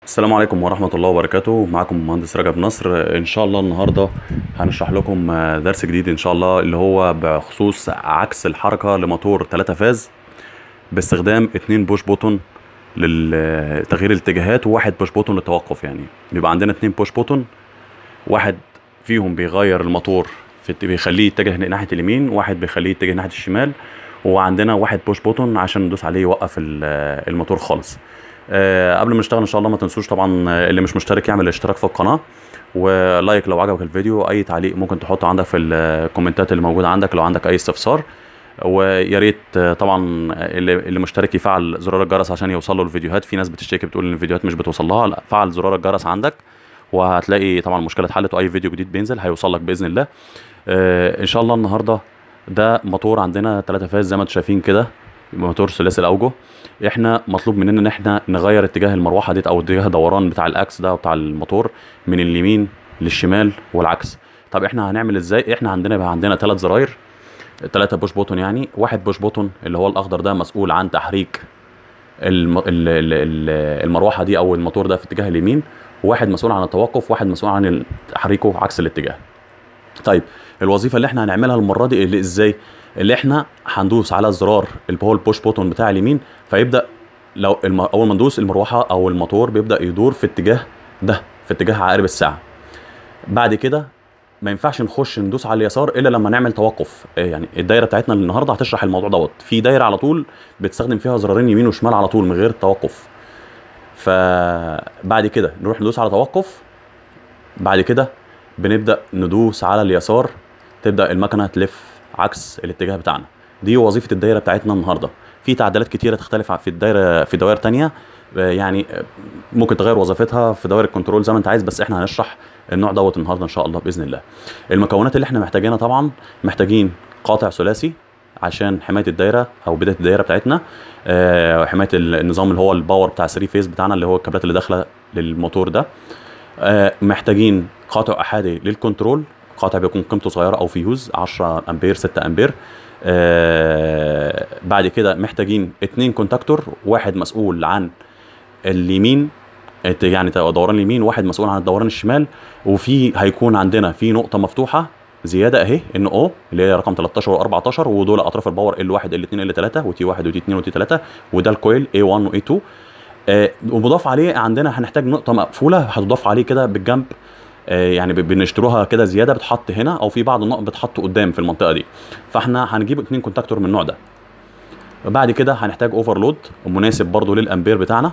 السلام عليكم ورحمة الله وبركاته معكم المهندس رجب نصر إن شاء الله النهاردة هنشرح لكم آه، درس جديد إن شاء الله اللي هو بخصوص عكس الحركة لموتور 3 فاز باستخدام اتنين بوش بوتون لتغيير الاتجاهات وواحد بوش بوتون للتوقف يعني بيبقى عندنا اتنين بوش بوتون واحد فيهم بيغير الموتور في الت- بيخليه يتجه ناحية اليمين واحد بيخليه يتجه ناحية الشمال وعندنا واحد بوش بوتون عشان ندوس عليه يوقف ال- الموتور خالص آه، قبل ما نشتغل ان شاء الله ما تنسوش طبعا آه، اللي مش مشترك يعمل اشتراك في القناه ولايك لو عجبك الفيديو اي تعليق ممكن تحطه عندك في الكومنتات اللي موجوده عندك لو عندك اي استفسار ويا ريت آه، طبعا اللي اللي مشترك يفعل زرار الجرس عشان يوصل له الفيديوهات في ناس بتشتكي بتقول ان الفيديوهات مش بتوصل لها لا فعل زرار الجرس عندك وهتلاقي طبعا المشكله اتحلت واي فيديو جديد بينزل هيوصل لك باذن الله آه، ان شاء الله النهارده ده موتور عندنا 3 فاز زي ما انتم شايفين كده موتور ثلاثي الاوجه احنا مطلوب مننا ان احنا نغير اتجاه المروحه ديت او اتجاه الدوران بتاع الاكس ده بتاع الموتور من اليمين للشمال والعكس طب احنا هنعمل ازاي احنا عندنا بقى عندنا ثلاث زراير ثلاثه بوش بوتون يعني واحد بوش بوتون اللي هو الاخضر ده مسؤول عن تحريك الم... ال... ال... ال- المروحه دي او الموتور ده في اتجاه اليمين وواحد مسؤول عن التوقف وواحد مسؤول عن ال- تحريكه عكس الاتجاه طيب الوظيفه اللي احنا هنعملها المره دي اللي ازاي اللي احنا هندوس على الزرار اللي هو البوش بوتون بتاع اليمين فيبدا لو الم... اول ما ندوس المروحه او الموتور بيبدا يدور في اتجاه ده في اتجاه عقارب الساعه بعد كده ما ينفعش نخش ندوس على اليسار الا لما نعمل توقف إيه يعني الدايره بتاعتنا اللي النهارده هتشرح الموضوع دوت في دايره على طول بتستخدم فيها زرارين يمين وشمال على طول من غير توقف فبعد كده نروح ندوس على توقف بعد كده بنبدا ندوس على اليسار تبدا المكنه تلف عكس الاتجاه بتاعنا دي وظيفه الدايره بتاعتنا النهارده في تعديلات كتيره تختلف في الدايره في دوائر تانية آه، يعني آه، ممكن تغير وظيفتها في دوائر الكنترول زي ما انت عايز بس احنا هنشرح النوع دوت النهارده ان شاء الله باذن الله المكونات اللي احنا محتاجينها طبعا محتاجين قاطع ثلاثي عشان حمايه الدايره او بدايه الدايره بتاعتنا آه، وحمايه ال- النظام اللي هو الباور بتاع 3 فيز بتاعنا اللي هو الكابلات اللي داخله للموتور ده آه، محتاجين قاطع احادي للكنترول قاطع بيكون قيمته صغيره او فيوز 10 امبير 6 امبير آه بعد كده محتاجين اتنين كونتاكتور واحد مسؤول عن اليمين الت- يعني دوران اليمين واحد مسؤول عن الدوران الشمال وفي هيكون عندنا في نقطه مفتوحه زياده اهي ان او اللي هي رقم 13 و14 ودول اطراف الباور ال1 ال2 ال3 وتي 1 وتي 2 وتي 3 وده الكويل A1 و A2 آه، ومضاف عليه عندنا هنحتاج نقطه مقفوله هتضاف عليه كده بالجنب آه، يعني ب- بنشتروها كده زياده بتحط هنا او في بعض النقط بتحط قدام في المنطقه دي فاحنا هنجيب اتنين كونتاكتور من النوع ده بعد كده هنحتاج اوفرلود مناسب برضو للامبير بتاعنا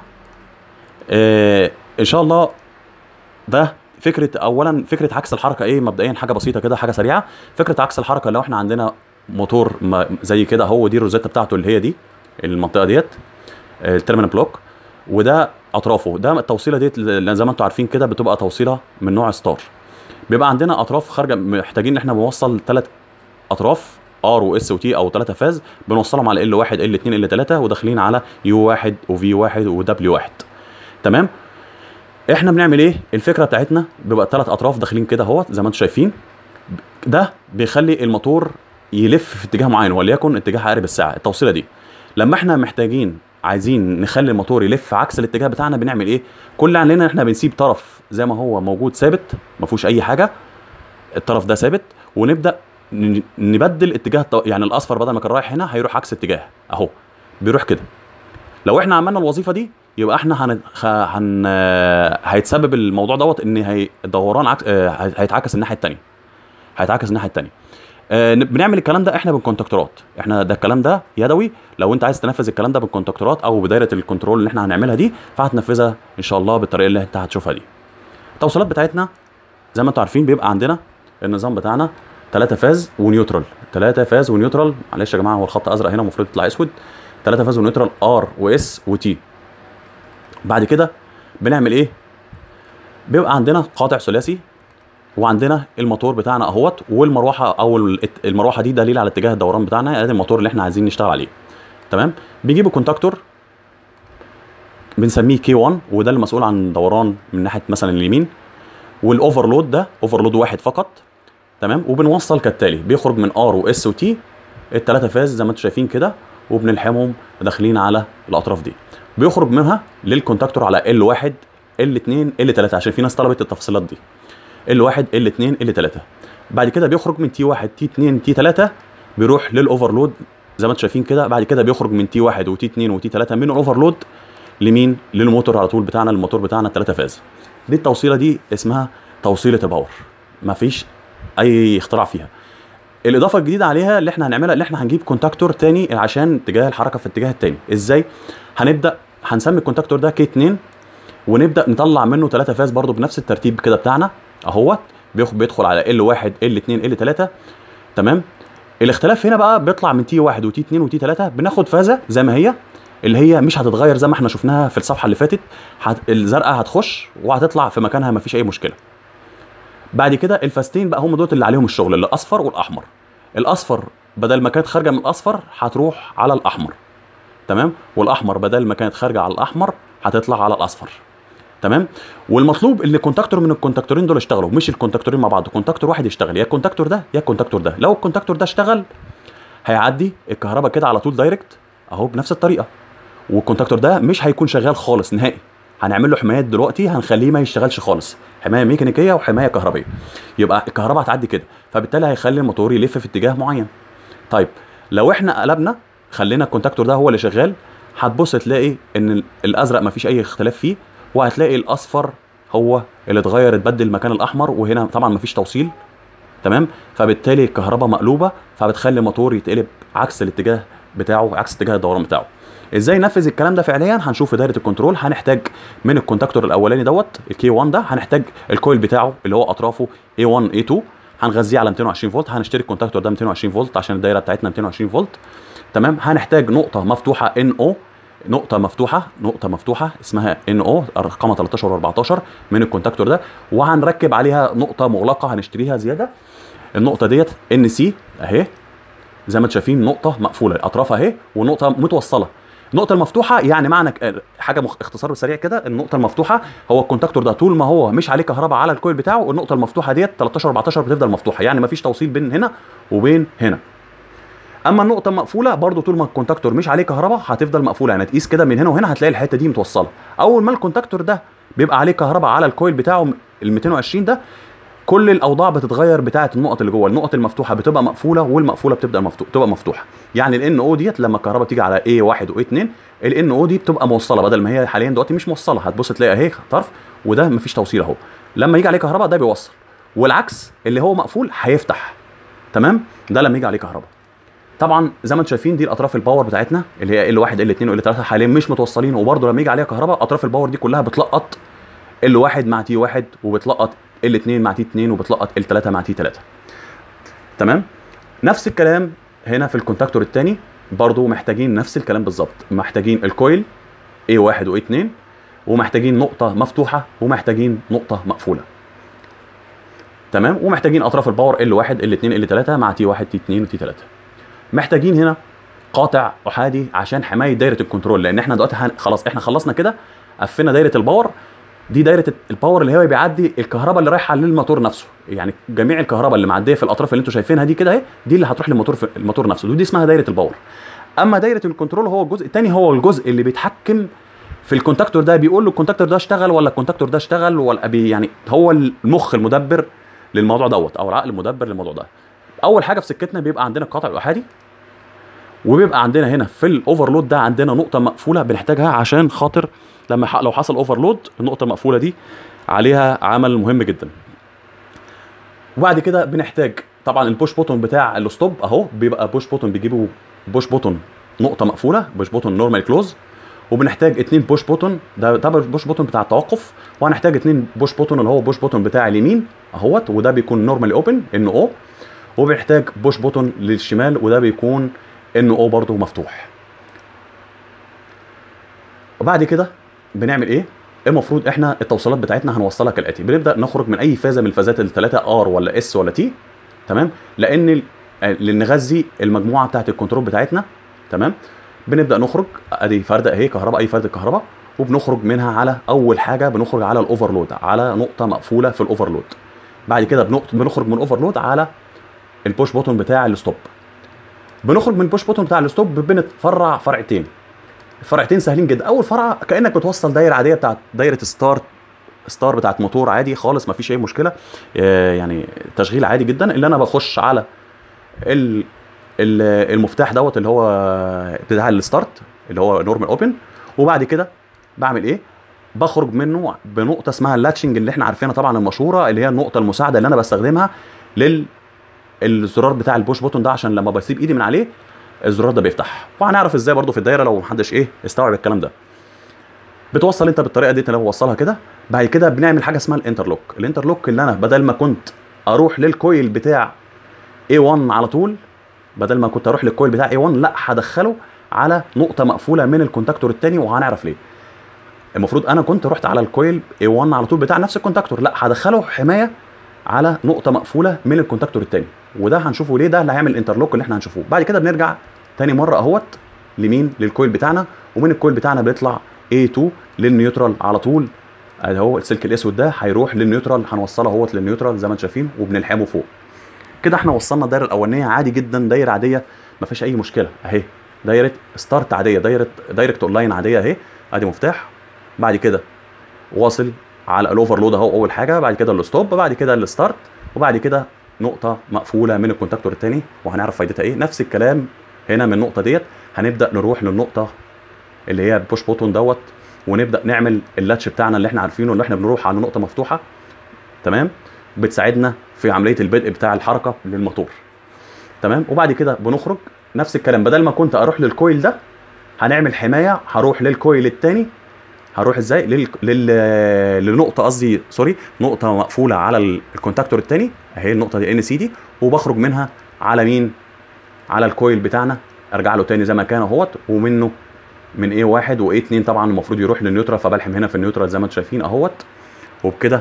آه ان شاء الله ده فكره اولا فكره عكس الحركه ايه مبدئيا حاجه بسيطه كده حاجه سريعه فكره عكس الحركه لو احنا عندنا موتور ما- زي كده هو دي الروزيتا بتاعته اللي هي دي المنطقه ديت التيرمينال بلوك وده اطرافه ده التوصيله ديت اللي زي ما انتم عارفين كده بتبقى توصيله من نوع ستار بيبقى عندنا اطراف خارجه محتاجين ان احنا بنوصل ثلاث اطراف ار واس وتي او ثلاثه فاز بنوصلهم على ال 1 ال 2 ال 3 وداخلين على يو 1 وفي 1 ودبليو 1 تمام احنا بنعمل ايه الفكره بتاعتنا بيبقى ثلاث اطراف داخلين كده اهوت زي ما انتم شايفين ده بيخلي الموتور يلف في اتجاه معين وليكن اتجاه عقارب الساعه التوصيله دي لما احنا محتاجين عايزين نخلي الموتور يلف عكس الاتجاه بتاعنا بنعمل ايه كل اللي علينا احنا بنسيب طرف زي ما هو موجود ثابت ما فيهوش اي حاجه الطرف ده ثابت ونبدا ن- نبدل اتجاه الطو... يعني الاصفر بدل ما كان رايح هنا هيروح عكس اتجاه اهو بيروح كده لو احنا عملنا الوظيفه دي يبقى احنا هن... خ- هن... هيتسبب الموضوع دوت ان هي الدوران عكس... آه، هي- هيتعكس الناحيه الثانيه هيتعكس الناحيه الثانيه آه، ن- بنعمل الكلام ده احنا بالكونتاكتورات احنا ده الكلام ده يدوي لو انت عايز تنفذ الكلام ده بالكونتاكتورات او بدايه الكنترول اللي احنا هنعملها دي فهتنفذها ان شاء الله بالطريقه اللي انت هتشوفها دي التوصيلات بتاعتنا زي ما انتم عارفين بيبقى عندنا النظام بتاعنا ثلاثة فاز ونيوترال ثلاثة فاز ونيوترال معلش يا جماعه هو الخط ازرق هنا المفروض يطلع اسود ثلاثة فاز ونيوترال ار واس وتي بعد كده بنعمل ايه بيبقى عندنا قاطع ثلاثي وعندنا الموتور بتاعنا اهوت والمروحه او ال- المروحه دي دليل على اتجاه الدوران بتاعنا يعني الموتور اللي احنا عايزين نشتغل عليه تمام بيجيبوا كونتاكتور بنسميه كي 1 وده المسؤول عن دوران من ناحيه مثلا اليمين والاوفرلود ده اوفرلود واحد فقط تمام وبنوصل كالتالي بيخرج من ار واس وتي الثلاثه فاز زي ما انتم شايفين كده وبنلحمهم داخلين على الاطراف دي بيخرج منها للكونتاكتور على ال1 ال 2 ال 3 عشان في ناس طلبت التفصيلات دي ال 1 ال 2 ال 3 بعد كده بيخرج من تي 1 تي 2 تي 3 بيروح للاوفرلود زي ما انتم شايفين كده بعد كده بيخرج من تي 1 وتي 2 وتي 3 من الاوفرلود لمين للموتور على طول بتاعنا الموتور بتاعنا الثلاثه فاز دي التوصيله دي اسمها توصيله الباور مفيش اي اختراع فيها الاضافه الجديده عليها اللي احنا هنعملها اللي احنا هنجيب كونتاكتور تاني عشان اتجاه الحركه في الاتجاه التاني ازاي هنبدا هنسمي الكونتاكتور ده كي 2 ونبدا نطلع منه ثلاثه فاز برضو بنفس الترتيب كده بتاعنا اهوت بيخ- بيدخل على ال 1 ال 2 ال 3 تمام الاختلاف هنا بقى بيطلع من تي 1 وتي 2 وتي 3 بناخد فازه زي ما هي اللي هي مش هتتغير زي ما احنا شفناها في الصفحه اللي فاتت هت... الزرقاء هتخش وهتطلع في مكانها مفيش اي مشكله بعد كده الفاستين بقى هم دول اللي عليهم الشغل الاصفر والاحمر الاصفر بدل ما كانت خارجه من الاصفر هتروح على الاحمر تمام والاحمر بدل ما كانت خارجه على الاحمر هتطلع على الاصفر تمام والمطلوب ان كونتاكتور من الكونتاكتورين دول يشتغلوا مش الكونتاكتورين مع بعض كونتاكتور واحد يشتغل يا الكونتاكتور ده يا الكونتاكتور ده لو الكونتاكتور ده اشتغل هيعدي الكهرباء كده على طول دايركت اهو بنفس الطريقه والكونتاكتور ده مش هيكون شغال خالص نهائي هنعمل له حمايات دلوقتي هنخليه ما يشتغلش خالص حمايه ميكانيكيه وحمايه كهربائيه يبقى الكهرباء هتعدي كده فبالتالي هيخلي الموتور يلف في اتجاه معين طيب لو احنا قلبنا خلينا الكونتاكتور ده هو اللي شغال هتبص تلاقي ان ال- الازرق مفيش اي اختلاف فيه وهتلاقي الاصفر هو اللي اتغير اتبدل مكان الاحمر وهنا طبعا مفيش توصيل تمام فبالتالي الكهرباء مقلوبه فبتخلي الموتور يتقلب عكس الاتجاه بتاعه عكس اتجاه الدوران بتاعه ازاي ننفذ الكلام ده فعليا هنشوف في دايره الكنترول هنحتاج من الكونتاكتور الاولاني دوت الكي 1 ده هنحتاج الكويل بتاعه اللي هو اطرافه A1 A2 هنغذيه على 220 فولت هنشتري الكونتاكتور ده 220 فولت عشان الدايره بتاعتنا 220 فولت تمام هنحتاج نقطه مفتوحه NO نقطة مفتوحة نقطة مفتوحة اسمها NO رقمها 13 و14 من الكونتاكتور ده وهنركب عليها نقطة مغلقة هنشتريها زيادة النقطة ديت NC اهي زي ما انتم شايفين نقطة مقفولة اطرافها اهي ونقطة متوصلة النقطة المفتوحة يعني معنى ك- حاجة مخ... اختصار سريع كده النقطة المفتوحة هو الكونتاكتور ده طول ما هو مش عليه كهرباء على الكويل بتاعه النقطة المفتوحة ديت 13 14 بتفضل مفتوحة يعني مفيش توصيل بين هنا وبين هنا اما النقطه المقفوله برضو طول ما الكونتاكتور مش عليه كهرباء هتفضل مقفوله يعني تقيس كده من هنا وهنا هتلاقي الحته دي متوصله اول ما الكونتاكتور ده بيبقى عليه كهرباء على الكويل بتاعه ال 220 ده كل الاوضاع بتتغير بتاعه النقط اللي جوه النقط المفتوحه بتبقى مقفوله والمقفوله بتبدا مفتوح تبقى مفتوحه يعني الان او ديت لما الكهرباء تيجي على اي 1 و 2 الان او دي بتبقى موصله بدل ما هي حاليا دلوقتي مش موصله هتبص تلاقي اهي طرف وده مفيش توصيل اهو لما يجي عليه كهرباء ده بيوصل والعكس اللي هو مقفول هيفتح تمام ده لما يجي عليه كهرباء طبعا زي ما انتم شايفين دي الاطراف الباور بتاعتنا اللي هي ال 1 ال 2 وال 3 حاليا مش متوصلين وبرده لما يجي عليها كهرباء اطراف الباور دي كلها بتلقط ال 1 مع تي 1 وبتلقط ال 2 مع تي 2 وبتلقط ال 3 مع تي 3 تمام نفس الكلام هنا في الكونتاكتور الثاني برضو محتاجين نفس الكلام بالظبط محتاجين الكويل A1 و A2 ومحتاجين نقطة مفتوحة ومحتاجين نقطة مقفولة تمام ومحتاجين اطراف الباور L1 L2 L3 مع T1 T2 و T3 محتاجين هنا قاطع احادي عشان حمايه دايره الكنترول لان احنا دلوقتي هن... خلاص احنا خلصنا كده قفلنا دايره الباور دي دايره الباور اللي هو بيعدي الكهرباء اللي رايحه للموتور نفسه يعني جميع الكهرباء اللي معديه في الاطراف اللي انتم شايفينها دي كده اهي دي اللي هتروح للموتور في الموتور نفسه ودي اسمها دايره الباور اما دايره الكنترول هو الجزء الثاني هو الجزء اللي بيتحكم في الكونتاكتور ده بيقول له الكونتاكتور ده اشتغل ولا الكونتاكتور ده اشتغل ولا بي يعني هو المخ المدبر للموضوع دوت او العقل المدبر للموضوع ده اول حاجه في سكتنا بيبقى عندنا القطع الاحادي وبيبقى عندنا هنا في الاوفرلود ده عندنا نقطه مقفوله بنحتاجها عشان خاطر لما ح- لو حصل اوفرلود النقطه المقفوله دي عليها عمل مهم جدا وبعد كده بنحتاج طبعا البوش بوتون بتاع الستوب اهو بيبقى بوش بوتون بيجيبوا بوش بوتون نقطه مقفوله بوش بوتون نورمال كلوز وبنحتاج اتنين بوش بوتون ده ده بوش بوتون بتاع التوقف وهنحتاج اتنين بوش بوتون اللي هو بوش بوتون بتاع اليمين اهوت وده بيكون نورمالي اوبن ان او وبنحتاج بوش بوتون للشمال وده بيكون ان او برضه مفتوح وبعد كده بنعمل ايه المفروض احنا التوصيلات بتاعتنا هنوصلها كالاتي بنبدا نخرج من اي فازه من الفازات الثلاثه ار ولا اس ولا تي تمام لان ال- اللي نغذي المجموعه بتاعت الكنترول بتاعتنا تمام بنبدا نخرج ادي فرده اهي كهرباء اي فرده كهرباء وبنخرج منها على اول حاجه بنخرج على الاوفرلود على نقطه مقفوله في الاوفرلود بعد كده بنقط- بنخرج من الاوفرلود على البوش بوتون بتاع الستوب بنخرج من البوش بوتون بتاع الستوب بنتفرع فرعتين الفرعتين سهلين جدا اول فرع كانك بتوصل دايره عاديه بتاعت دايره ستارت ستار بتاعت موتور عادي خالص ما فيش اي مشكله آه، يعني تشغيل عادي جدا اللي انا بخش على ال ال- المفتاح دوت اللي هو بتاع الستارت اللي هو نورمال اوبن وبعد كده بعمل ايه بخرج منه بنقطه اسمها اللاتشنج اللي احنا عارفينها طبعا المشهوره اللي هي النقطه المساعده اللي انا بستخدمها لل الزرار بتاع البوش بوتون ده عشان لما بسيب ايدي من عليه الزرار ده بيفتح وهنعرف ازاي برضو في الدايره لو محدش ايه استوعب الكلام ده بتوصل انت بالطريقه دي اللي انا بوصلها كده بعد كده بنعمل حاجه اسمها الانترلوك الانترلوك اللي انا بدل ما كنت اروح للكويل بتاع A1 على طول بدل ما كنت اروح للكويل بتاع A1 لا هدخله على نقطه مقفوله من الكونتاكتور الثاني وهنعرف ليه المفروض انا كنت رحت على الكويل A1 على طول بتاع نفس الكونتاكتور لا هدخله حمايه على نقطه مقفوله من الكونتاكتور الثاني وده هنشوفه ليه ده اللي هيعمل الانترلوك اللي احنا هنشوفه بعد كده بنرجع تاني مره اهوت لمين للكويل بتاعنا ومن الكويل بتاعنا بيطلع A2 للنيوترال على طول ادي هو السلك الاسود ده هيروح للنيوترال هنوصله اهوت للنيوترال زي ما انتم شايفين وبنلحمه فوق كده احنا وصلنا الدايره الاولانيه عادي جدا دايره عاديه ما فيش اي مشكله اهي دايره ستارت عاديه دايره دايركت اونلاين عاديه اهي ادي مفتاح بعد كده واصل على الاوفرلود اهو اول حاجه بعد كده الستوب بعد كده الستارت وبعد كده نقطه مقفوله من الكونتاكتور الثاني وهنعرف فايدتها ايه نفس الكلام هنا من النقطه ديت هنبدا نروح للنقطه اللي هي بوش بوتون دوت ونبدا نعمل اللاتش بتاعنا اللي احنا عارفينه اللي احنا بنروح على نقطه مفتوحه تمام بتساعدنا في عمليه البدء بتاع الحركه للموتور تمام وبعد كده بنخرج نفس الكلام بدل ما كنت اروح للكويل ده هنعمل حمايه هروح للكويل الثاني هروح ازاي لل... لل... لنقطه قصدي سوري نقطه مقفوله على ال- الكونتاكتور الثاني اهي النقطه دي ان سي دي وبخرج منها على مين على الكويل بتاعنا ارجع له تاني زي ما كان اهوت ومنه من ايه واحد وايه اتنين طبعا المفروض يروح للنيوترال فبلحم هنا في النيوترال زي ما انتم شايفين اهوت وبكده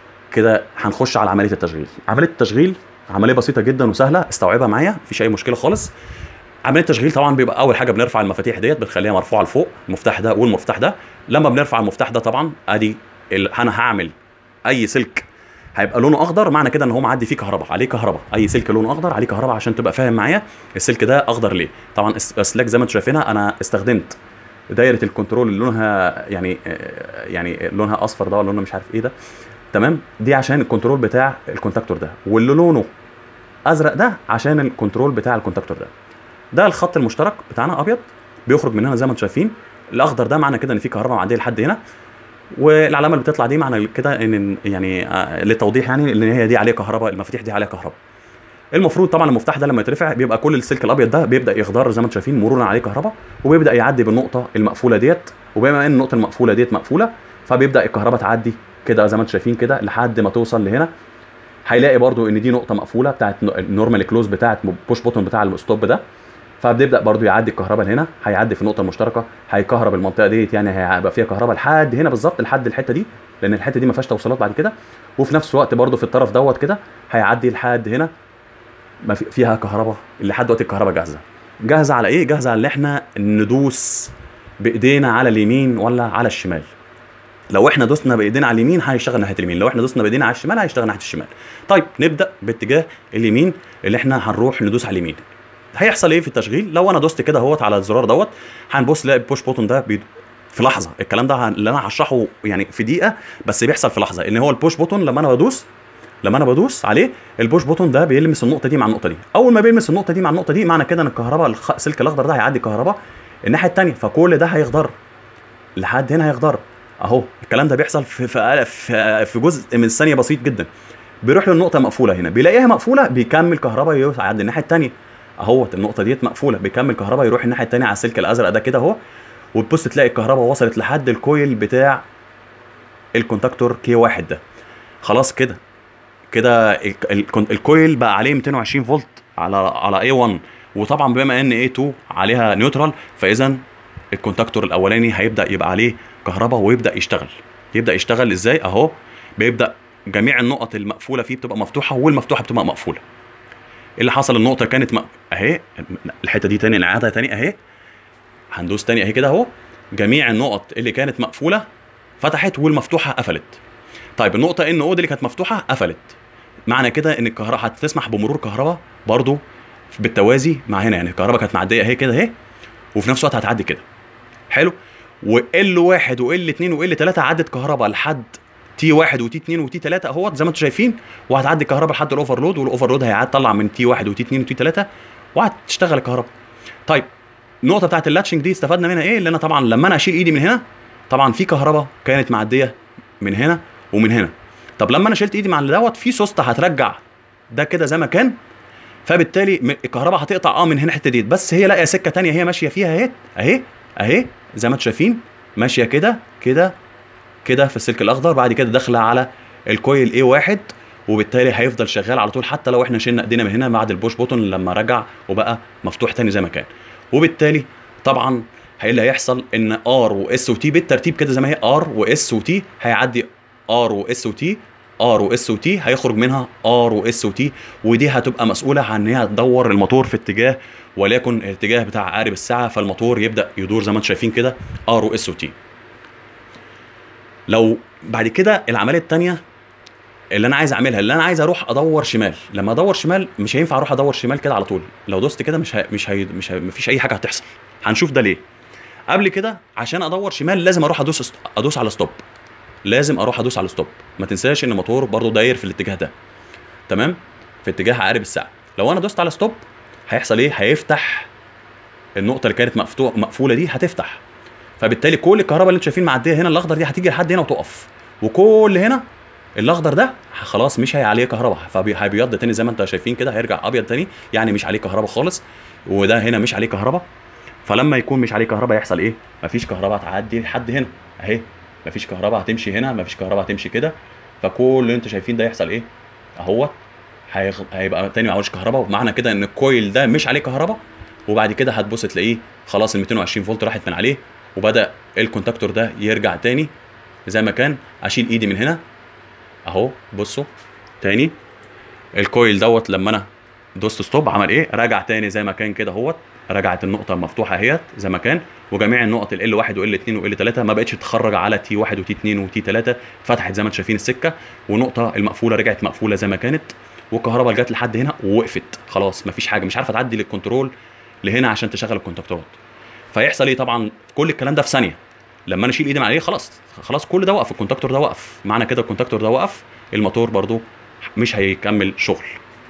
كده هنخش على عمليه التشغيل عمليه التشغيل عمليه بسيطه جدا وسهله استوعبها معايا مفيش اي مشكله خالص عمليه التشغيل طبعا بيبقى اول حاجه بنرفع المفاتيح ديت بنخليها مرفوعه لفوق المفتاح ده والمفتاح ده لما بنرفع المفتاح ده طبعا ادي ال- انا هعمل اي سلك هيبقى لونه اخضر معنى كده ان هو معدي فيه كهرباء عليه كهرباء اي سلك لونه اخضر عليه كهرباء عشان تبقى فاهم معايا السلك ده اخضر ليه طبعا الس- الاسلاك زي ما انتم شايفينها انا استخدمت دايره الكنترول اللي لونها يعني آه، يعني لونها اصفر ده ولا لونه مش عارف ايه ده تمام دي عشان الكنترول بتاع الكونتاكتور ده واللي لونه ازرق ده عشان الكنترول بتاع الكونتاكتور ده ده الخط المشترك بتاعنا ابيض بيخرج من هنا زي ما انتم شايفين الاخضر ده معنى كده ان في كهرباء معديه لحد هنا والعلامه اللي بتطلع دي معنى كده ان يعني آه، للتوضيح يعني ان هي دي عليها كهرباء المفاتيح دي عليها كهرباء المفروض طبعا المفتاح ده لما يترفع بيبقى كل السلك الابيض ده بيبدا يخضر زي ما انتم شايفين مرورا عليه كهرباء وبيبدا يعدي بالنقطه المقفوله ديت وبما ان النقطه المقفوله ديت مقفوله فبيبدا الكهرباء تعدي كده زي ما انتم شايفين كده لحد ما توصل لهنا هيلاقي برضو ان دي نقطه مقفوله بتاعت النورمال كلوز بتاعت بوش بوتون بتاع الستوب ده فبيبدا برضو يعدي الكهرباء هنا هيعدي في النقطه المشتركه هيكهرب المنطقه ديت يعني هيبقى فيها كهرباء لحد هنا بالظبط لحد الحته دي لان الحته دي ما فيهاش توصيلات بعد كده وفي نفس الوقت برضو في الطرف دوت كده هيعدي لحد هنا ما في فيها كهرباء لحد دلوقتي الكهرباء جاهزه جاهزه على ايه جاهزه على ان احنا ندوس بايدينا على اليمين ولا على الشمال لو احنا دوسنا بايدينا على اليمين هيشتغل ناحيه اليمين لو احنا دوسنا بايدينا على الشمال هيشتغل ناحيه الشمال طيب نبدا باتجاه اليمين اللي احنا هنروح ندوس على اليمين هيحصل ايه في التشغيل لو انا دوست كده اهوت على الزرار دوت هنبص نلاقي البوش بوتون ده بيد... في لحظه الكلام ده هن- اللي انا هشرحه يعني في دقيقه بس بيحصل في لحظه ان هو البوش بوتون لما انا بدوس لما انا بدوس عليه البوش بوتون ده بيلمس النقطه دي مع النقطه دي اول ما بيلمس النقطه دي مع النقطه دي معنى كده ان الكهرباء الخ- السلك الاخضر ده هيعدي كهرباء الناحيه الثانيه فكل ده هيخضر لحد هنا هيخضر اهو الكلام ده بيحصل في في في, في جزء من الثانيه بسيط جدا بيروح للنقطه مقفوله هنا بيلاقيها مقفوله بيكمل كهرباء يعدي الناحيه الثانيه اهوت النقطه ديت مقفوله بيكمل كهرباء يروح الناحيه الثانيه على السلك الازرق ده كده اهو وتبص تلاقي الكهرباء وصلت لحد الكويل بتاع الكونتاكتور كي واحد ده خلاص كده كده ال- ال- الكويل بقى عليه 220 فولت على على اي 1 وطبعا بما ان اي 2 عليها نيوترال فاذا الكونتاكتور الاولاني هيبدا يبقى عليه كهرباء ويبدا يشتغل يبدا يشتغل ازاي اهو بيبدا جميع النقط المقفوله فيه بتبقى مفتوحه والمفتوحه بتبقى مقفوله إيه اللي حصل النقطه كانت م... اهي الحته دي تاني نعادها تاني اهي هندوس تاني اهي كده اهو جميع النقط اللي كانت مقفوله فتحت والمفتوحه قفلت طيب النقطه ان او دي اللي كانت مفتوحه قفلت معنى كده ان الكهرباء هتسمح بمرور كهرباء برضو بالتوازي مع هنا يعني الكهرباء كانت معديه اهي كده اهي وفي نفس الوقت هتعدي كده حلو وال واحد وال اتنين وال تلاته عدت كهرباء لحد تي 1 وتي 2 وتي 3 اهوت زي ما انتم شايفين وهتعدي الكهرباء لحد الاوفرلود والاوفرلود هيطلع من تي 1 وتي 2 وتي 3 وهتشتغل الكهرباء طيب النقطه بتاعت اللاتشنج دي استفدنا منها ايه اللي انا طبعا لما انا اشيل ايدي من هنا طبعا في كهرباء كانت معديه من هنا ومن هنا طب لما انا شلت ايدي مع اللي دوت في سوسته هترجع ده كده زي ما كان فبالتالي م- الكهرباء هتقطع اه من هنا الحته دي بس هي لاقيه سكه تانية هي ماشيه فيها اهي اهي اهي زي ما انتم شايفين ماشيه كده كده كده في السلك الاخضر بعد كده داخله على الكويل اي واحد وبالتالي هيفضل شغال على طول حتى لو احنا شلنا ايدينا من هنا بعد البوش بوتون لما رجع وبقى مفتوح تاني زي ما كان وبالتالي طبعا هي اللي هيحصل ان ار واس وتي بالترتيب كده زي ما هي ار واس وتي هيعدي ار واس وتي ار واس وتي هيخرج منها ار واس وتي ودي هتبقى مسؤوله عن ان هي تدور الموتور في اتجاه وليكن الاتجاه بتاع عقارب الساعه فالموتور يبدا يدور زي ما انتم شايفين كده ار واس وتي لو بعد كده العمليه الثانيه اللي انا عايز اعملها اللي انا عايز اروح ادور شمال لما ادور شمال مش هينفع اروح ادور شمال كده على طول لو دوست كده مش هي مش هي مش هي مفيش اي حاجه هتحصل هنشوف ده ليه قبل كده عشان ادور شمال لازم اروح ادوس است- ادوس على ستوب لازم اروح ادوس على ستوب ما تنساش ان الموتور برضو داير في الاتجاه ده تمام في اتجاه عقارب الساعه لو انا دوست على ستوب هيحصل ايه هيفتح النقطه اللي كانت مفتوح مقفوله دي هتفتح فبالتالي كل الكهرباء اللي انتوا شايفين معديه هنا الاخضر دي هتيجي لحد هنا وتقف وكل هنا الاخضر ده خلاص مش هي عليه كهرباء فهيبيض تاني زي ما انتوا شايفين كده هيرجع ابيض تاني يعني مش عليه كهرباء خالص وده هنا مش عليه كهرباء فلما يكون مش عليه كهرباء يحصل ايه مفيش كهرباء تعدي لحد هنا اهي مفيش كهرباء هتمشي هنا مفيش كهرباء هتمشي كده فكل اللي انتوا شايفين ده يحصل ايه اهوت هيغ... هيبقى تاني معهوش كهرباء ومعنى كده ان الكويل ده مش عليه كهرباء وبعد كده هتبص تلاقيه خلاص ال 220 فولت راحت من عليه وبدا الكونتاكتور ده يرجع تاني زي ما كان اشيل ايدي من هنا اهو بصوا تاني الكويل دوت لما انا دوست ستوب عمل ايه رجع تاني زي ما كان كده اهوت رجعت النقطه المفتوحه اهيت زي ما كان وجميع النقط ال 1 وال 2 وال 3 ما بقتش تتخرج على تي 1 وتي 2 وتي 3 فتحت زي ما انتم شايفين السكه ونقطه المقفوله رجعت مقفوله زي ما كانت والكهرباء جت لحد هنا ووقفت خلاص مفيش حاجه مش عارفه تعدي للكنترول لهنا عشان تشغل الكونتاكتورات فيحصل ايه طبعا كل الكلام ده في ثانيه لما انا اشيل ايدي من عليه خلاص خلاص كل ده وقف الكونتاكتور ده وقف معنى كده الكونتاكتور ده وقف الموتور برضو مش هيكمل شغل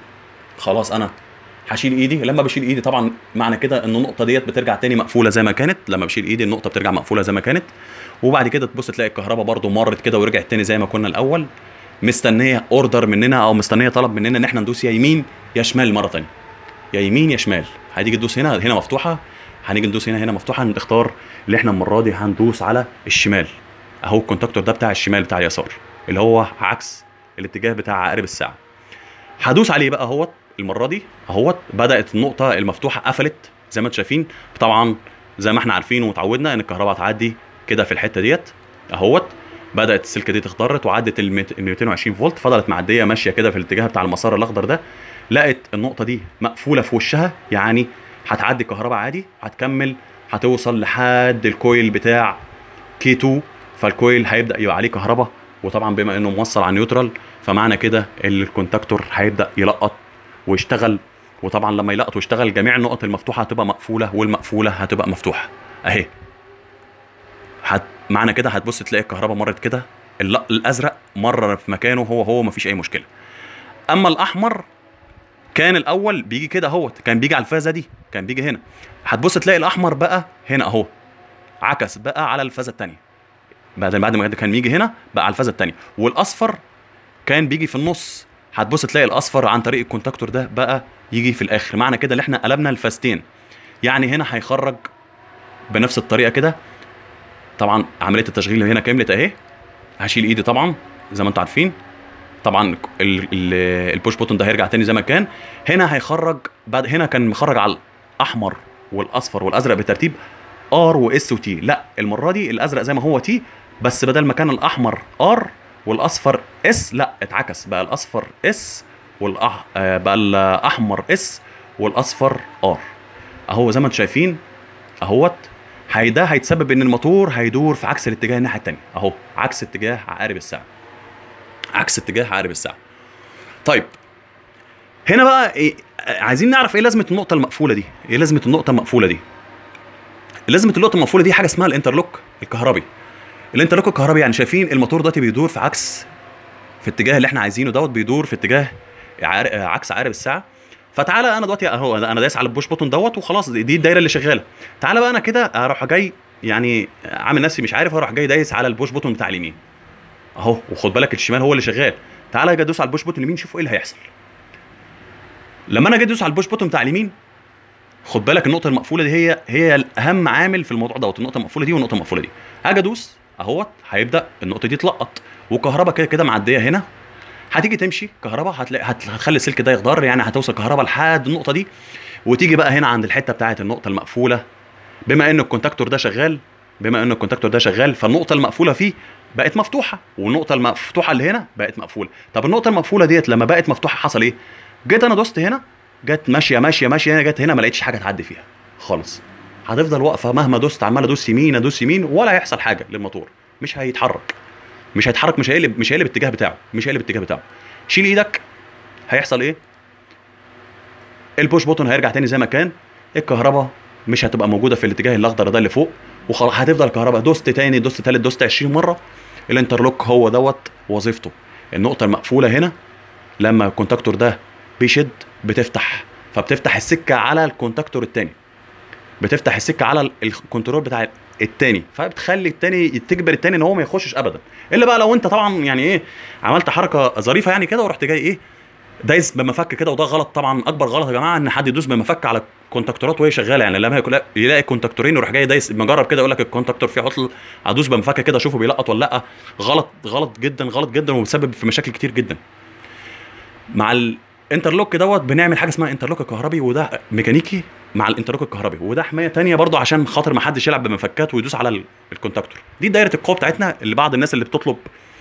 خلاص انا هشيل ايدي لما بشيل ايدي طبعا معنى كده ان النقطه ديت بترجع تاني مقفوله زي ما كانت لما بشيل ايدي النقطه بترجع مقفوله زي ما كانت وبعد كده تبص تلاقي الكهرباء برضو مرت كده ورجعت تاني زي ما كنا الاول مستنيه اوردر مننا او مستنيه طلب مننا ان احنا ندوس يا يمين يا شمال مره تانية يا يمين يا شمال هتيجي تدوس هنا هنا مفتوحه هنيجي ندوس هنا هنا مفتوحه نختار اللي احنا المره دي هندوس على الشمال اهو الكونتاكتور ده بتاع الشمال بتاع اليسار اللي هو عكس الاتجاه بتاع عقارب الساعه هدوس عليه بقى اهوت المره دي اهوت بدات النقطه المفتوحه قفلت زي ما انتم شايفين طبعا زي ما احنا عارفين ومتعودنا ان الكهرباء تعدي كده في الحته ديت اهوت بدات السلكه دي تخضرت وعدت ال 220 فولت فضلت معديه ماشيه كده في الاتجاه بتاع المسار الاخضر ده لقت النقطه دي مقفوله في وشها يعني هتعدي الكهرباء عادي هتكمل هتوصل لحد الكويل بتاع كي 2 فالكويل هيبدا يبقى عليه كهرباء وطبعا بما انه موصل على النيوترال فمعنى كده الكونتاكتور هيبدا يلقط ويشتغل وطبعا لما يلقط ويشتغل جميع النقط المفتوحه هتبقى مقفوله والمقفوله هتبقى مفتوحه اهي هت... معنى كده هتبص تلاقي الكهرباء مرت كده الل- الازرق مر في مكانه هو هو مفيش اي مشكله اما الاحمر كان الاول بيجي كده اهوت كان بيجي على الفازه دي كان بيجي هنا هتبص تلاقي الاحمر بقى هنا اهو عكس بقى على الفازه الثانيه بعد بعد ما كان بيجي هنا بقى على الفازه الثانيه والاصفر كان بيجي في النص هتبص تلاقي الاصفر عن طريق الكونتاكتور ده بقى يجي في الاخر معنى كده ان احنا قلبنا الفازتين يعني هنا هيخرج بنفس الطريقه كده طبعا عمليه التشغيل هنا كملت اهي هشيل ايدي طبعا زي ما انتم عارفين طبعا ال- ال- البوش بوتون ده هيرجع تاني زي ما كان هنا هيخرج بعد هنا كان مخرج على الاحمر والاصفر والازرق بالترتيب ار واس وتي لا المره دي الازرق زي ما هو تي بس بدل ما كان الاحمر ار والاصفر اس لا اتعكس بقى الاصفر اس والأح... آه، بقى الاحمر اس والاصفر ار اهو زي ما انتم شايفين اهوت هي ده هيتسبب ان الموتور هيدور في عكس الاتجاه الناحيه الثانيه اهو عكس اتجاه عقارب الساعه عكس اتجاه عقارب الساعه طيب هنا بقى إيه عايزين نعرف ايه لازمه النقطه المقفوله دي ايه لازمه النقطه المقفوله دي لازمه النقطه المقفوله دي حاجه اسمها الانترلوك الكهربي الانترلوك الكهربي يعني شايفين الموتور دلوقتي بيدور في عكس في اتجاه اللي احنا عايزينه دوت بيدور في اتجاه عار... عكس عقارب الساعه فتعالى انا دلوقتي اهو انا دايس على البوش بوتون دوت وخلاص دي الدايره اللي شغاله تعالى بقى انا كده اروح جاي يعني عامل نفسي مش عارف اروح جاي دايس على البوش بوتون بتاع اليمين اهو وخد بالك الشمال هو اللي شغال تعالى اجي ادوس على البوش بوتون اليمين شوف ايه اللي هيحصل لما انا اجي ادوس على البوش بوتون بتاع اليمين خد بالك النقطه المقفوله دي هي هي اهم عامل في الموضوع دوت النقطه المقفوله دي والنقطه المقفوله دي اجي ادوس اهوت هيبدا النقطه دي تلقط وكهرباء كده كده معديه هنا هتيجي تمشي كهرباء هتلاقي هت- هتخلي السلك ده يخضر يعني هتوصل كهرباء لحد النقطه دي وتيجي بقى هنا عند الحته بتاعه النقطه المقفوله بما ان الكونتاكتور ده شغال بما ان الكونتاكتور ده شغال فالنقطه المقفوله فيه بقت مفتوحه والنقطه المفتوحه اللي هنا بقت مقفوله طب النقطه المقفوله ديت لما بقت مفتوحه حصل ايه جيت انا دوست هنا جت ماشيه ماشيه ماشيه هنا جت هنا ما لقيتش حاجه تعدي فيها خالص هتفضل واقفه مهما دوست عمال ادوس يمين ادوس يمين ولا هيحصل حاجه للموتور مش هيتحرك مش هيتحرك مش هيقلب مش هيقلب الاتجاه بتاعه مش هيقلب الاتجاه بتاعه شيل ايدك هيحصل ايه البوش بوتون هيرجع تاني زي ما كان الكهرباء مش هتبقى موجوده في الاتجاه الاخضر ده اللي فوق وخلاص هتفضل الكهرباء دوست تاني دوست تالت دوست 20 مره الانترلوك هو دوت وظيفته النقطه المقفوله هنا لما الكونتاكتور ده بيشد بتفتح فبتفتح السكه على الكونتاكتور التاني بتفتح السكه على ال- الكنترول بتاع التاني فبتخلي التاني تجبر التاني ان هو ما يخشش ابدا الا بقى لو انت طبعا يعني ايه عملت حركه ظريفه يعني كده ورحت جاي ايه دايس بمفك كده وده غلط طبعا اكبر غلط يا جماعه ان حد يدوس بمفك على الكونتاكتورات وهي شغاله يعني لما يكون يلاقي كونتاكتورين ويروح جاي دايس مجرب كده يقول لك الكونتاكتور فيه عطل ادوس بمفك كده اشوفه بيلقط ولا لا غلط غلط جدا غلط جدا وبيسبب في مشاكل كتير جدا مع الانترلوك دوت بنعمل حاجه اسمها انترلوك كهربي وده ميكانيكي مع الانترلوك الكهربي وده حمايه تانية برضه عشان خاطر ما حدش يلعب بمفكات ويدوس على ال- الكونتاكتور دي دايره القوه بتاعتنا اللي بعض الناس اللي بتطلب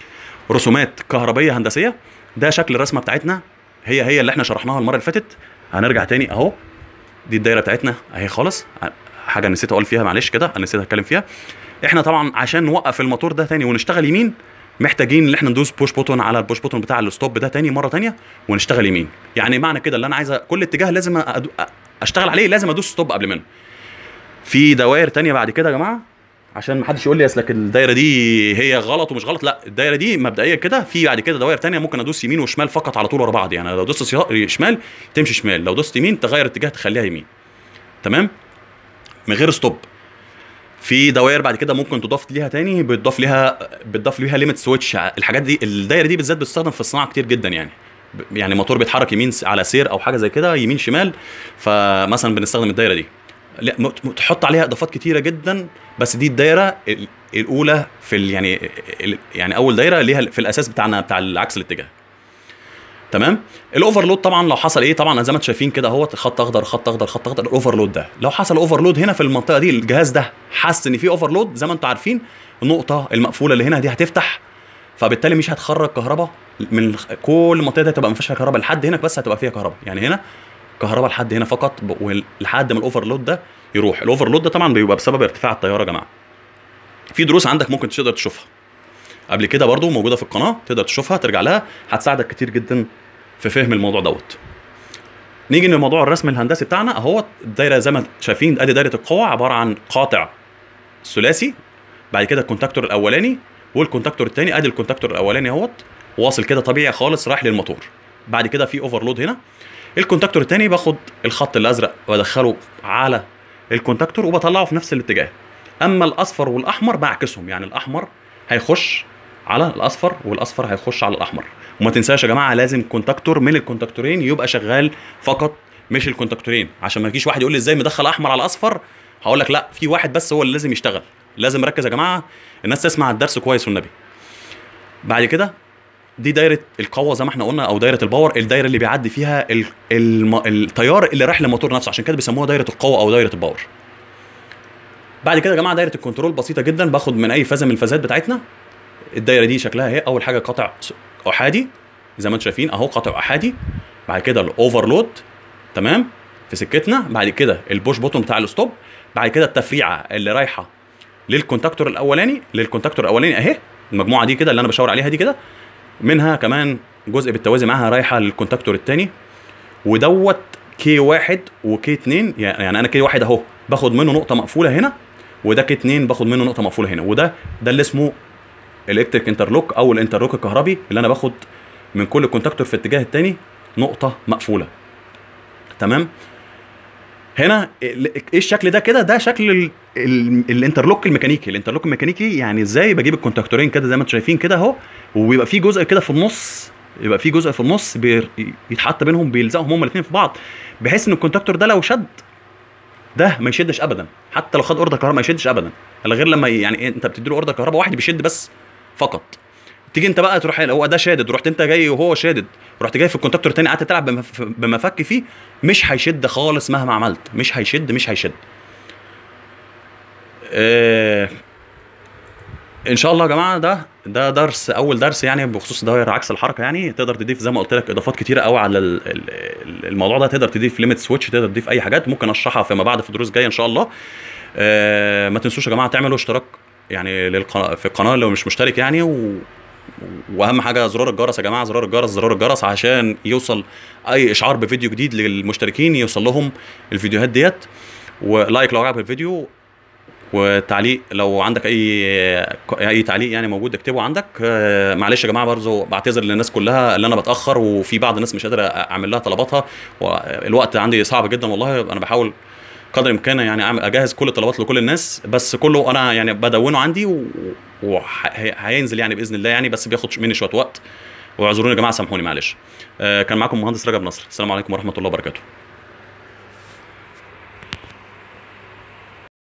رسومات كهربيه هندسيه ده شكل الرسمه بتاعتنا هي هي اللي احنا شرحناها المره اللي فاتت هنرجع تاني اهو دي الدايره بتاعتنا اهي خالص حاجه نسيت اقول فيها معلش كده انا نسيت اتكلم فيها احنا طبعا عشان نوقف الموتور ده تاني ونشتغل يمين محتاجين ان احنا ندوس بوش بوتون على البوش بوتون بتاع الستوب ده تاني مره تانية ونشتغل يمين يعني معنى كده اللي انا عايز كل اتجاه لازم أدو... اشتغل عليه لازم ادوس ستوب قبل منه في دوائر تانية بعد كده يا جماعه عشان ما حدش يقول لي اصلك الدايره دي هي غلط ومش غلط لا الدايره دي مبدئيا كده في بعد كده دوائر تانية ممكن ادوس يمين وشمال فقط على طول ورا بعض يعني لو دوست سيا- شمال تمشي شمال لو دوست يمين تغير اتجاه تخليها يمين تمام من غير ستوب في دوائر بعد كده ممكن تضاف ليها تاني بتضاف ليها بتضاف ليها ليميت سويتش الحاجات دي الدايره دي بالذات بتستخدم في الصناعه كتير جدا يعني ب- يعني موتور بيتحرك يمين س- على سير او حاجه زي كده يمين شمال فمثلا بنستخدم الدايره دي لا م- م- تحط عليها اضافات كتيره جدا بس دي الدايره ال- الاولى في ال يعني ال- يعني اول دايره ليها في الاساس بتاعنا بتاع العكس الاتجاه تمام الاوفرلود طبعا لو حصل ايه طبعا زي ما انتم شايفين كده اهوت خط اخضر خط اخضر خط اخضر الاوفرلود ده لو حصل اوفرلود هنا في المنطقه دي الجهاز ده حس ان في اوفرلود زي ما انتم عارفين النقطه المقفوله اللي هنا دي هتفتح فبالتالي مش هتخرج كهرباء من الخ- كل المنطقه دي هتبقى ما فيهاش كهرباء لحد هنا بس هتبقى فيها كهرباء يعني هنا كهرباء لحد هنا فقط ب- ولحد ما الاوفرلود ده يروح الاوفرلود ده طبعا بيبقى بسبب ارتفاع التيار يا جماعه في دروس عندك ممكن تقدر تشوفها قبل كده برضو موجوده في القناه تقدر تشوفها ترجع لها هتساعدك كتير جدا في فهم الموضوع دوت نيجي لموضوع الرسم الهندسي بتاعنا اهو الدايره زي ما شايفين ادي دايره القوه عباره عن قاطع ثلاثي بعد كده الكونتاكتور الاولاني والكونتاكتور الثاني ادي الكونتاكتور الاولاني اهوت واصل كده طبيعي خالص رايح للموتور بعد كده في اوفرلود هنا الكونتاكتور الثاني باخد الخط الازرق وادخله على الكونتاكتور وبطلعه في نفس الاتجاه اما الاصفر والاحمر بعكسهم يعني الاحمر هيخش على الاصفر والاصفر هيخش على الاحمر وما تنساش يا جماعه لازم كونتاكتور من الكونتاكتورين يبقى شغال فقط مش الكونتاكتورين عشان ما يجيش واحد يقول لي ازاي مدخل احمر على اصفر هقول لك لا في واحد بس هو اللي لازم يشتغل لازم نركز يا جماعه الناس تسمع الدرس كويس والنبي بعد كده دي دايره القوه زي ما احنا قلنا او دايره الباور الدايره اللي بيعدي فيها ال... الم... التيار اللي رايح للموتور نفسه عشان كده بيسموها دايره القوه او دايره الباور بعد كده يا جماعه دايره الكنترول بسيطه جدا باخد من اي فازه من الفازات بتاعتنا الدايره دي شكلها اهي اول حاجه قطع س- احادي زي ما انتم شايفين اهو قطع احادي بعد كده الاوفرلود تمام في سكتنا بعد كده البوش بوتون بتاع الستوب بعد كده التفريعه اللي رايحه للكونتاكتور الاولاني للكونتاكتور الاولاني اهي المجموعه دي كده اللي انا بشاور عليها دي كده منها كمان جزء بالتوازي معاها رايحه للكونتاكتور الثاني ودوت كي واحد وكي اتنين يعني انا كي واحد اهو باخد منه نقطه مقفوله هنا وده كي 2 باخد منه نقطه مقفوله هنا وده ده اللي اسمه الكتريك انترلوك او الانترلوك الكهربي اللي انا باخد من كل كونتاكتور في اتجاه التاني نقطه مقفوله تمام هنا ال- ايه الشكل ده كده ده شكل ال- ال- الانترلوك الميكانيكي الانترلوك الميكانيكي يعني ازاي بجيب الكونتاكتورين كده زي ما انتم شايفين كده اهو وبيبقى في جزء كده في النص يبقى في جزء في النص بير- يتحط بينهم بيلزقهم هما الاثنين في بعض بحيث ان الكونتاكتور ده لو شد ده ما يشدش ابدا حتى لو خد اوردر كهرباء ما يشدش ابدا الا غير لما ي- يعني إيه، انت بتدي له اوردر كهرباء واحد بيشد بس فقط تيجي انت بقى تروح هو ده شادد رحت انت جاي وهو شادد رحت جاي في الكونتاكتور التاني قعدت تلعب بمف- بمفك فيه مش هيشد خالص مهما عملت مش هيشد مش هيشد آه ان شاء الله يا جماعه ده ده درس اول درس يعني بخصوص دوائر عكس الحركه يعني تقدر تضيف زي ما قلت لك اضافات كتيره قوي على ال- ال- الموضوع ده تقدر تضيف ليميت سويتش تقدر تضيف اي حاجات ممكن اشرحها فيما بعد في دروس جايه ان شاء الله آه ما تنسوش يا جماعه تعملوا اشتراك يعني للقناه في القناه لو مش مشترك يعني و... واهم حاجه زرار الجرس يا جماعه زرار الجرس زرار الجرس عشان يوصل اي اشعار بفيديو جديد للمشتركين يوصل لهم الفيديوهات ديت ولايك لو عجبك الفيديو وتعليق لو عندك اي اي تعليق يعني موجود اكتبه عندك آه، معلش يا جماعه برضه بعتذر للناس كلها اللي انا بتاخر وفي بعض الناس مش قادر اعمل لها طلباتها والوقت عندي صعب جدا والله انا بحاول قدر الامكان يعني أعمل- اجهز كل الطلبات لكل الناس بس كله انا يعني بدونه عندي وهينزل يعني باذن الله يعني بس بياخد مني شويه وقت واعذروني يا جماعه سامحوني معلش آه، كان معاكم مهندس رجب نصر السلام عليكم ورحمه الله وبركاته